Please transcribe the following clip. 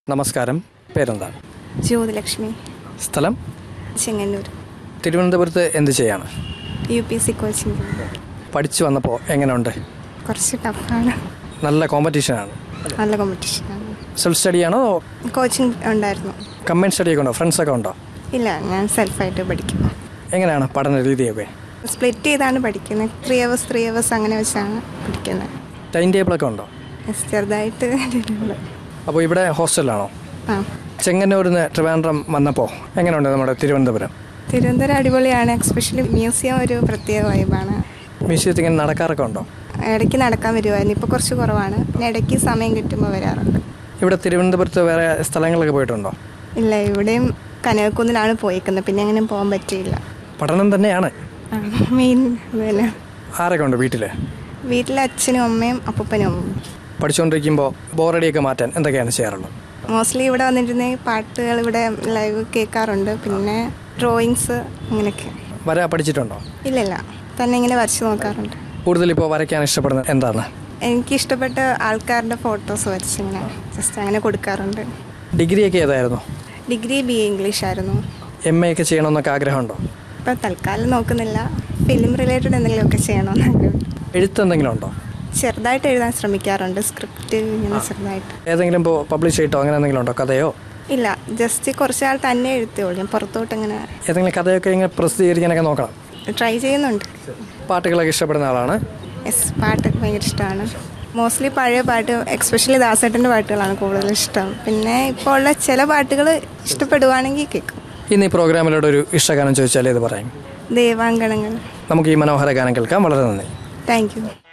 നമസ്കാരം പേരെന്താണ് ജ്യോതിലക്ഷ്മി സ്ഥലം ചെങ്ങന്നൂർ തിരുവനന്തപുരത്ത് എന്ത് ചെയ്യാണ് യു പി സി കോച്ചിങ് പഠിച്ചു വന്നപ്പോൾ എങ്ങനെയുണ്ട് കുറച്ച് ടഫാണ് നല്ല കോമ്പറ്റീഷനാണ് നല്ല കോമ്പറ്റീഷനാണ് സെൽഫ് സ്റ്റഡിയാണോ കോച്ചിങ് ഉണ്ടായിരുന്നു കമ്പൈൻ സ്റ്റഡിയൊക്കെ ഉണ്ടോ ഫ്രണ്ട്സൊക്കെ ഉണ്ടോ ഇല്ല ഞാൻ സെൽഫായിട്ട് പഠിക്കും എങ്ങനെയാണ് പഠന രീതിയൊക്കെ സ്പ്ലിറ്റ് ചെയ്താണ് പഠിക്കുന്നത് ത്രീ അവേഴ്സ് ത്രീ അവേഴ്സ് അങ്ങനെ വെച്ചാണ് പഠിക്കുന്നത് ടൈം ടേബിളൊക്കെ ഉണ്ടോ Yes, ചെറുതായിട്ട് ഇതുണ്ട്. അപ്പോൾ ഇവിടെ ഹോസ്റ്റലിലാണോ ആ ചെങ്ങന്നൂരിൽ നിന്ന് ട്രിവാൻഡ്രം വന്നപ്പോൾ എങ്ങനെയുണ്ട് നമ്മുടെ തിരുവനന്തപുരം തിരുവനന്തപുരം അടിപൊളിയാണ് എക്സ്പെഷ്യലി മ്യൂസിയം ഒരു പ്രത്യേക വൈബാണ് മ്യൂസിയത്തിൽ ഇങ്ങനെ നടക്കാറൊക്കെ ഉണ്ടോ ഇടയ്ക്ക് നടക്കാൻ വരുമായിരുന്നു ഇപ്പോൾ കുറച്ച് കുറവാണ് പിന്നെ ഇടയ്ക്ക് സമയം കിട്ടുമ്പോൾ വരാറുണ്ട് ഇവിടെ തിരുവനന്തപുരത്ത് വേറെ സ്ഥലങ്ങളൊക്കെ പോയിട്ടുണ്ടോ ഇല്ല ഇവിടെയും കനകക്കുന്നിലാണ് പോയിക്കുന്നത് പിന്നെ അങ്ങനെ പോകാൻ പറ്റിയില്ല പഠനം തന്നെയാണ് മെയിൻ അതുതന്നെ ആരൊക്കെ ഉണ്ട് വീട്ടിൽ വീട്ടിലെ അച്ഛനും അമ്മയും അപ്പൂപ്പനും അമ്മയും പഠിച്ചുകൊണ്ടിരിക്കുമ്പോൾ ബോറടിയൊക്കെ മാറ്റാൻ എന്തൊക്കെയാണ് ചെയ്യാറുള്ളത് മോസ്റ്റ്ലി ഇവിടെ വന്നിരുന്ന പാട്ടുകൾ ഇവിടെ ലൈവ് കേൾക്കാറുണ്ട് പിന്നെ ഡ്രോയിങ്സ് അങ്ങനെയൊക്കെ വര പഠിച്ചിട്ടുണ്ടോ ഇല്ലില്ല തന്നെ ഇങ്ങനെ വരച്ച് നോക്കാറുണ്ട് കൂടുതൽ ഇപ്പോൾ വരയ്ക്കാൻ ഇഷ്ടപ്പെടുന്നത് എന്താണ് എനിക്ക് ഇഷ്ടപ്പെട്ട ആൾക്കാരുടെ ഫോട്ടോസ് വരച്ച് ഇങ്ങനെ ജസ്റ്റ് അങ്ങനെ കൊടുക്കാറുണ്ട് ഡിഗ്രിയൊക്കെ ഏതായിരുന്നു ഡിഗ്രി ബി എ ഇംഗ്ലീഷ് ആയിരുന്നു എം എ ഒക്കെ ചെയ്യണമെന്നൊക്കെ ആഗ്രഹമുണ്ടോ ഇപ്പം തൽക്കാലം നോക്കുന്നില്ല ഫിലിം റിലേറ്റഡ് എന്തെങ്കിലുമൊക്കെ ചെയ്യണമെന്ന് ആഗ്രഹമുണ്ട് എഴുത്ത് എന്തെങ്കിലും ഉണ്ടോ ചെറുതായിട്ട് എഴുതാൻ ശ്രമിക്കാറുണ്ട് സ്ക്രിപ്റ്റ് ഇങ്ങനെ ചെറുതായിട്ട് ഏതെങ്കിലും ഇപ്പോൾ പബ്ലിഷ് ചെയ്തിട്ടോ അങ്ങനെ എന്തെങ്കിലും ഉണ്ടോ കഥയോ ഇല്ല ജസ്റ്റ് കുറച്ചാൾ തന്നെ എഴുത്തുള്ളൂ ഞാൻ പുറത്തോട്ട് ഇങ്ങനെ ഏതെങ്കിലും കഥയൊക്കെ ഇങ്ങനെ പ്രസിദ്ധീകരിക്കാനൊക്കെ നോക്കണം ട്രൈ ചെയ്യുന്നുണ്ട് പാട്ടുകളൊക്കെ ഇഷ്ടപ്പെടുന്ന ആളാണ് യെസ് പാട്ട് ഭയങ്കര ഇഷ്ടമാണ് മോസ്റ്റ്ലി പഴയ പാട്ട് എക്സ്പെഷ്യലി ദാസേട്ടൻ്റെ പാട്ടുകളാണ് കൂടുതൽ ഇഷ്ടം പിന്നെ ഇപ്പോൾ ഉള്ള ചില പാട്ടുകൾ ഇഷ്ടപ്പെടുവാണെങ്കിൽ കേൾക്കും ഇന്ന് ഈ പ്രോഗ്രാമിലൂടെ ഒരു ഇഷ്ടഗാനം ചോദിച്ചാൽ ഇത് പറയും ദേവാങ്കണങ്ങൾ നമുക്ക് ഈ മനോഹര ഗാനം കേൾക്കാം വളരെ നന്ദി താങ്ക് യു